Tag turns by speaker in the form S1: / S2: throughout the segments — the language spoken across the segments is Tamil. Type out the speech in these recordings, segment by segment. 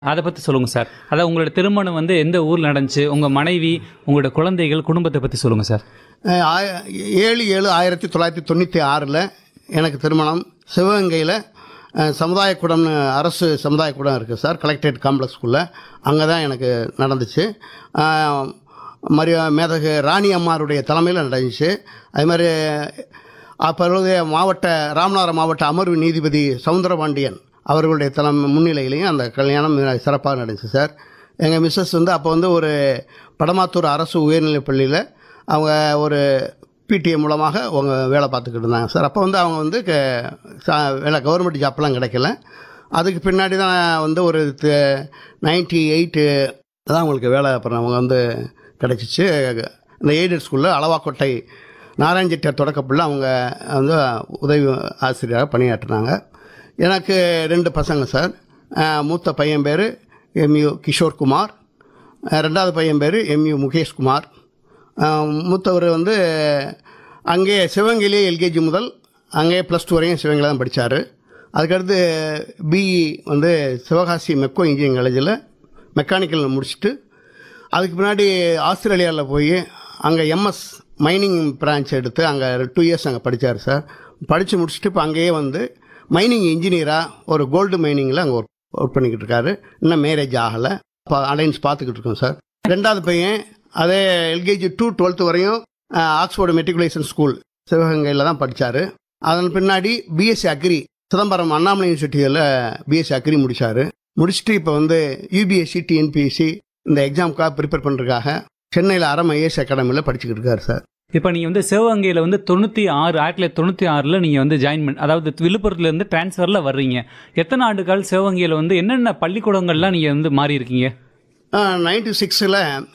S1: அதை பற்றி சொல்லுங்கள் சார் அதான் உங்களோட திருமணம் வந்து எந்த ஊரில் நடந்துச்சு உங்கள் மனைவி உங்களோட குழந்தைகள் குடும்பத்தை பற்றி சொல்லுங்கள் சார்
S2: அஹ் ஆய- ஏழு ஏழு ஆயிரத்தி தொள்ளாயிரத்தி தொண்ணூற்றி ஆறில் எனக்கு திருமணம் சிவகங்கையில் அஹ், சமுதாய கூடம்னு அரசு சமுதாய கூடம் இருக்குது சார் கலெக்டரேட் காம்ப்ளெக்ஸ்குள்ளே அங்கே தான் எனக்கு நடந்துச்சு அஹ், மரிய மேதகு ராணி அம்மாருடைய தலைமையில் நடந்துச்சு அது மாதிரி அப்பொழுதைய மாவட்ட ராமநாதபுரம் மாவட்ட அமர்வு நீதிபதி சவுந்தரபாண்டியன் அவர்களுடைய தலைமை முன்னிலையிலையும் அந்த கல்யாணம் மிக சிறப்பாக நடந்துச்சு சார் எங்கள் மிஸ்ஸஸ் வந்து அப்போ வந்து ஒரு படமாத்தூர் அரசு உயர்நிலைப் பள்ளியில் அவங்க ஒரு பிடிஏ மூலமாக அவங்க வேலை பார்த்துக்கிட்டு இருந்தாங்க சார் அப்போ வந்து அவங்க வந்து க- சா- வேலை கவர்மெண்ட் ஜாப்லாம் கிடைக்கல அதுக்கு பின்னாடி தான் வந்து ஒரு நைன்டி எயிட்டு தான் அவங்களுக்கு வேலை அப்புறம் அவங்க வந்து கிடச்சிச்சு இந்த எய்டட் ஸ்கூலில் அளவாக்கோட்டை நாராயண் செட்டியார் தொடக்கப்பள்ளி அவங்க வந்து உதவி ஆசிரியராக பணியாற்றினாங்க எனக்கு ரெண்டு பசங்க சார் அஹ் மூத்த பையன் பேர் எம்யூ கிஷோர்குமார் அஹ் ரெண்டாவது பையன் பேர் எம்யூ முகேஷ்குமார் அஹ் மூத்தவர் வந்து அங்கேயே சிவகங்கையிலே எல்கேஜி முதல் அங்கேயே ப்ளஸ் டூ வரையும் சிவகங்கையில் தான் படித்தார் அதுக்கடுத்து பிஇ வந்து சிவகாசி மெக்கோ இன்ஜினியரிங் காலேஜில் மெக்கானிக்கல் முடிச்சுட்டு அதுக்கு பின்னாடி ஆஸ்திரேலியாவில் போய் அங்கே எம்எஸ் மைனிங் பிரான்ச் எடுத்து அங்கே டூ இயர்ஸ் அங்கே படித்தார் சார் படித்து முடிச்சுட்டு இப்போ அங்கேயே வந்து மைனிங் இன்ஜினியராக ஒரு கோல்டு மைனிங்கில் அங்கே ஒர்க் ஒர்க் பண்ணிக்கிட்டு இருக்காரு இன்னும் மேரேஜ் ஆகலை இப்போ அலைன்ஸ் பார்த்துக்கிட்டு இருக்கோம் சார் ரெண்டாவது பையன் அதே எல்கேஜி டூ டுவெல்த்து வரையும் அஹ், ஆக்ஸ்போர்டு மெட்ரிகுலேஷன் ஸ்கூல் சிவகங்கையில் தான் படித்தார் அதன் பின்னாடி பிஎஸ்சி அக்ரி சிதம்பரம் அண்ணாமலை யூனிவர்சிட்டியில் பிஎஸ்சி அக்ரி முடித்தார் முடிச்சுட்டு இப்போ வந்து யூபிஎஸ்சி டிஎன்பிஎஸ்சி இந்த எக்ஸாமுக்காக ப்ரிப்பேர் பண்ணுறதுக்காக சென்னையில் அறம் ஐஏஎஸ் அகாடமியில் படிச்சுக்கிட்டு இருக்காரு சார்
S1: இப்போ நீங்கள் வந்து சிவகங்கையில் வந்து தொண்ணூற்றி ஆறு ஆயிரத்தி தொள்ளாயிரத்தி தொண்ணூற்றி ஆறில் நீங்கள் வந்து ஜாயின் பண்ண அதாவது விழுப்புரத்துலேருந்து டிரான்ஸ்ஃபரில் வர்றீங்க எத்தனை ஆண்டுகள் சிவகங்கையில் வந்து என்னென்ன பள்ளிக்கூடங்கள்லாம் நீங்கள் வந்து மாறி இருக்கீங்க
S2: நைன்டி சிக்ஸில்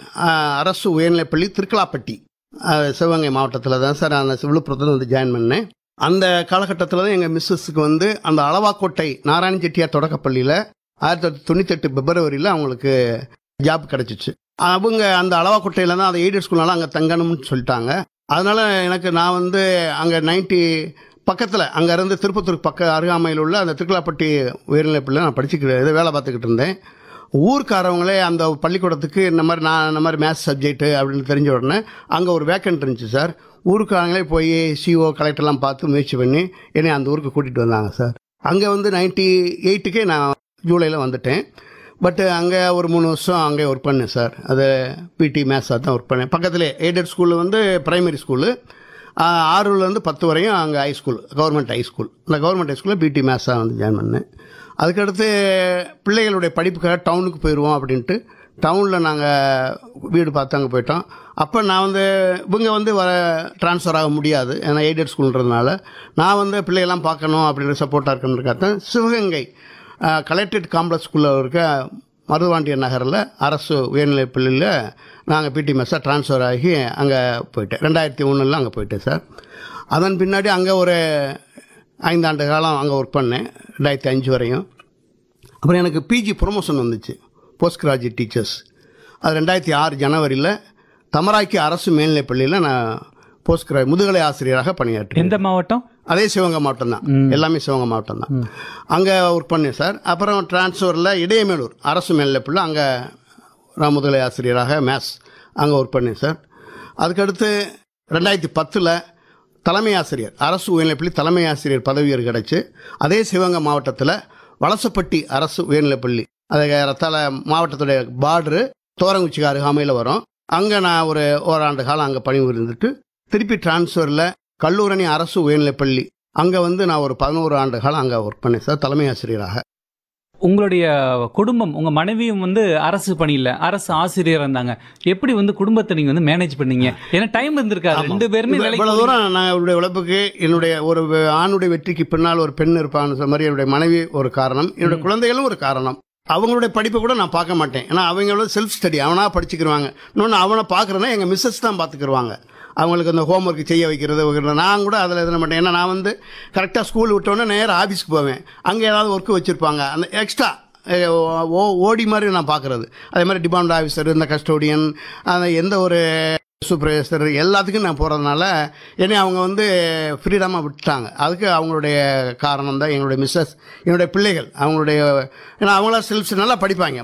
S2: அரசு உயர்நிலைப்பள்ளி திருக்கலாப்பட்டி அஹ், சிவகங்கை மாவட்டத்தில் தான் சார் அந்த விழுப்புரத்தில் வந்து ஜாயின் பண்ணேன் அந்த காலகட்டத்தில் தான் எங்கள் மிஸ்ஸஸ்க்கு வந்து அந்த அளவாக்கோட்டை நாராயண செட்டியார் தொடக்கப்பள்ளியில் ஆயிரத்தி தொள்ளாயிரத்தி தொண்ணூத்தெட்டு பிப்ரவரியில் அவங்களுக்கு ஜாப் கிடச்சிச்சு அவங்க அந்த அளவாக்கோட்டையில் தான் அந்த எய்டட் ஸ்கூல்னால அங்கே தங்கணும்னு சொல்லிட்டாங்க அதனால் எனக்கு நான் வந்து அங்கே நைன்ட்டி பக்கத்தில் அங்கேருந்து திருப்பத்தூர் பக்க அருகாமையில் உள்ள அந்த திருக்கலாப்பட்டி உயர்நிலைப்பள்ளியில் நான் படிச்சுக்கிட்டு இது வேலை பார்த்துக்கிட்டு இருந்தேன் ஊர்க்காரவங்களே அந்த பள்ளிக்கூடத்துக்கு இந்த மாதிரி நான் இந்த மாதிரி மேத்ஸ் சப்ஜெக்ட்டு அப்படின்னு தெரிஞ்ச உடனே அங்கே ஒரு வேக்கன்ட் இருந்துச்சு சார் ஊருக்காரங்களே போய் சிஓ கலெக்டர்லாம் பார்த்து முயற்சி பண்ணி என்னை அந்த ஊருக்கு கூட்டிகிட்டு வந்தாங்க சார் அங்கே வந்து நைன்ட்டி எயிட்டுக்கே நான் ஜூலையில் வந்துட்டேன் பட் அங்கே ஒரு மூணு வருஷம் அங்கே ஒர்க் பண்ணேன் சார் அது பிடி மேத்ஸாக தான் ஒர்க் பண்ணேன் பக்கத்துலேயே எய்டட் ஸ்கூலில் வந்து பிரைமரி ஸ்கூலு ஆறுலேருந்து பத்து வரையும் அங்கே high school government high school அந்த கவர்மெண்ட் ஹை ஸ்கூலில் பிடி மேத்ஸாக வந்து ஜாயின் பண்ணேன் அதுக்கடுத்து பிள்ளைகளுடைய படிப்புக்காக டவுனுக்கு போயிடுவோம் அப்படின்ட்டு டவுனில் நாங்கள் வீடு பார்த்து அங்கே போயிட்டோம் அப்போ நான் வந்து இவங்க வந்து வர ட்ரான்ஸ்ஃபர் ஆக முடியாது ஏன்னா எய்டட் ஸ்கூல்ன்றதுனால நான் வந்து பிள்ளைகள்லாம் பார்க்கணும் அப்படின்ற சப்போர்ட்டாக இருக்கணுன்றக்காக சிவகங்கை கலெக்டரேட் காம்ப்ளெக்ஸ்குள்ளே இருக்க மருதுவாண்டியர் நகரில் அரசு உயர்நிலைப் பள்ளியில் நாங்கள் பிடி மெஸ்ஸாக ட்ரான்ஸ்ஃபர் ஆகி அங்கே போயிட்டேன் ரெண்டாயிரத்தி ஒன்றில் அங்கே போயிட்டேன் சார் அதன் பின்னாடி அங்கே ஒரு ஐந்தாண்டு காலம் அங்கே ஒர்க் பண்ணேன் ரெண்டாயிரத்தி அஞ்சு வரையும் அப்புறம் எனக்கு பிஜி ப்ரொமோஷன் வந்துச்சு போஸ்ட் கிராஜுவேட் டீச்சர்ஸ் அது ரெண்டாயிரத்தி ஆறு ஜனவரியில் தமராக்கி அரசு மேல்நிலைப் பள்ளியில் நான் போஸ்ட் கிரா முதுகலை ஆசிரியராக பணியாற்றேன்
S1: எந்த மாவட்டம்
S2: அதே சிவகங்கை மாவட்டம் தான் எல்லாமே சிவகங்கை மாவட்டம் தான் அங்கே ஒர்க் பண்ணேன் சார் அப்புறம் டிரான்ஸ்ஃபரில் இடையமேலூர் அரசு மேல்நிலைப்பள்ளி அங்கே நான் முதுகலை ஆசிரியராக மேத்ஸ் அங்கே ஒர்க் பண்ணேன் சார் அதுக்கடுத்து ரெண்டாயிரத்தி பத்தில் தலைமை ஆசிரியர் அரசு உயர்நிலைப்பள்ளி தலைமை ஆசிரியர் பதவி உயர்வு கிடச்சி அதே சிவகங்கை மாவட்டத்தில் வலசப்பட்டி அரசு உயர்நிலைப்பள்ளி அது ரத்தால மாவட்டத்துடைய பார்டரு தோரங்குச்சிக்கு அருகாமையில் வரும் அங்கே நான் ஒரு ஓராண்டு காலம் அங்கே பணி இருந்துட்டு திருப்பி டிரான்ஸ்ஃபரில் கல்லூரணி அரசு உயர்நிலைப்பள்ளி அங்கே வந்து நான் ஒரு பதினோரு ஆண்டு காலம் அங்கே ஒர்க் பண்ணேன் சார் தலைமை ஆசிரியராக
S1: உங்களுடைய குடும்பம் உங்கள் மனைவியும் வந்து அரசு பணியில் அரசு ஆசிரியர் இருந்தாங்க எப்படி வந்து குடும்பத்தை நீங்கள் வந்து மேனேஜ் பண்ணீங்க ஏன்னா டைம் இருந்திருக்காரு ரெண்டு பேருமே வேலைக்கு
S2: இவ்வளவு தூரம் நான் என்னுடைய உழைப்புக்கு என்னுடைய ஒரு ஆணுடைய வெற்றிக்கு பின்னால் ஒரு பெண் இருப்பான்னு சொன்ன மாதிரி என்னுடைய மனைவி ஒரு காரணம் என்னுடைய குழந்தைகளும் ஒரு காரணம் அவங்களுடைய படிப்பை கூட நான் பார்க்க மாட்டேன் ஏன்னா அவங்களோட செல்ஃப் ஸ்டடி அவனா படிச்சுக்கிருவாங்க இன்னொன்று அவனை பார்க்குறேன்னா எங்கள் மிஸ்ஸஸ் தான் பார்த்துக்கிருவாங்க அவங்களுக்கு அந்த ஹோம்ஒர்க் செய்ய வைக்கிறது வைக்கிறது நான் கூட அதில் எதுன மாட்டேன் ஏன்னா நான் வந்து கரெக்டாக ஸ்கூல் விட்டோன்னே நேராக ஆஃபீஸ்க்கு போவேன் அங்கே ஏதாவது ஒர்க்கு வச்சுருப்பாங்க அந்த எக்ஸ்ட்ரா ஓ ஓடி மாதிரி நான் பார்க்குறது அதே மாதிரி டிபார்ட்மெண்ட் ஆஃபீஸர் இந்த கஸ்டோடியன் அந்த எந்த ஒரு சூப்பர்வைசர் எல்லாத்துக்கும் நான் போகிறதுனால என்னை அவங்க வந்து ஃப்ரீடமாக விட்டுட்டாங்க அதுக்கு அவங்களுடைய காரணம் தான் எங்களுடைய மிஸ்ஸஸ் என்னுடைய பிள்ளைகள் அவங்களுடைய ஏன்னா அவங்களா செல்ஃப்ஸ் நல்லா படிப்பாங்க